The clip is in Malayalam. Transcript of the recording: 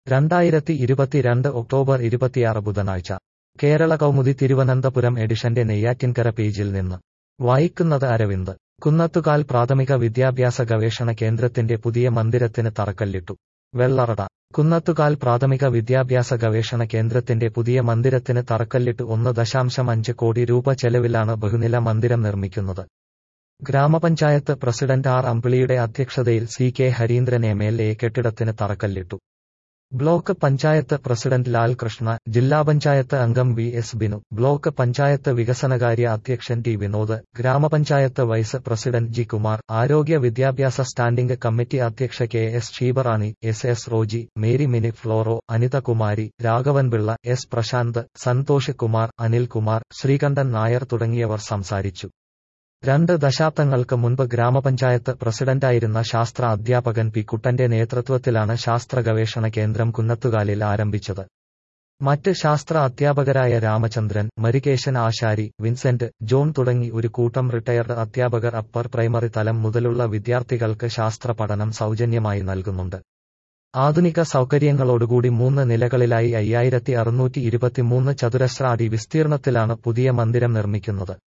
രണ്ടായിരത്തി ഇരുപത്തിരണ്ട് ഒക്ടോബർ ഇരുപത്തിയാറ് ബുധനാഴ്ച കേരള കൗമുദി തിരുവനന്തപുരം എഡിഷന്റെ നെയ്യാറ്റിൻകര പേജിൽ നിന്ന് വായിക്കുന്നത് അരവിന്ദ് കുന്നത്തുകാൽ പ്രാഥമിക വിദ്യാഭ്യാസ ഗവേഷണ കേന്ദ്രത്തിന്റെ പുതിയ മന്ദിരത്തിന് തറക്കല്ലിട്ടു വെള്ളറട കുന്നത്തുകാൽ പ്രാഥമിക വിദ്യാഭ്യാസ ഗവേഷണ കേന്ദ്രത്തിന്റെ പുതിയ മന്ദിരത്തിന് തറക്കല്ലിട്ട് ഒന്ന് ദശാംശം അഞ്ച് കോടി രൂപ ചെലവിലാണ് ബഹുനില മന്ദിരം നിർമ്മിക്കുന്നത് ഗ്രാമപഞ്ചായത്ത് പ്രസിഡന്റ് ആർ അമ്പിളിയുടെ അധ്യക്ഷതയിൽ C K Harindran M L A കെട്ടിടത്തിന് തറക്കല്ലിട്ടു ബ്ലോക്ക് പഞ്ചായത്ത് പ്രസിഡന്റ് ലാൽകൃഷ്ണ ജില്ലാ പഞ്ചായത്ത് അംഗം V S Binu block panchayat വികസനകാര്യ അധ്യക്ഷൻ ടി വിനോദ് ഗ്രാമപഞ്ചായത്ത് വൈസ് പ്രസിഡന്റ് ജി കുമാർ ആരോഗ്യ വിദ്യാഭ്യാസ സ്റ്റാൻഡിംഗ് കമ്മിറ്റി അധ്യക്ഷ K S Sheebarani S S Roji Mary Mini Floro Anithakumari Raghavanpillai S Prashanth Santhosh Kumar Anilkumar Sreekantan Nair തുടങ്ങിയവർ സംസാരിച്ചു രണ്ട് ദശാബ്ദങ്ങൾക്ക് മുൻപ് ഗ്രാമപഞ്ചായത്ത് പ്രസിഡന്റായിരുന്ന ശാസ്ത്ര അധ്യാപകൻ പി കുട്ടന്റെ നേതൃത്വത്തിലാണ് ശാസ്ത്ര ഗവേഷണ കേന്ദ്രം കുന്നത്തുകാലിൽ ആരംഭിച്ചത് മറ്റ് ശാസ്ത്ര അധ്യാപകരായ രാമചന്ദ്രൻ മരികേശൻ ആശാരി വിൻസെന്റ് ജോൺ തുടങ്ങി ഒരു കൂട്ടം റിട്ടയർഡ് അധ്യാപകർ അപ്പർ പ്രൈമറി തലം മുതലുള്ള വിദ്യാർത്ഥികൾക്ക് ശാസ്ത്ര പഠനം സൗജന്യമായി നൽകുന്നുണ്ട് ആധുനിക സൗകര്യങ്ങളോടുകൂടി മൂന്ന് നിലകളിലായി അയ്യായിരത്തി അറുന്നൂറ്റി ഇരുപത്തിമൂന്ന് ചതുരശ്ര അടി വിസ്തീർണത്തിലാണ് പുതിയ മന്ദിരം നിർമ്മിക്കുന്നത്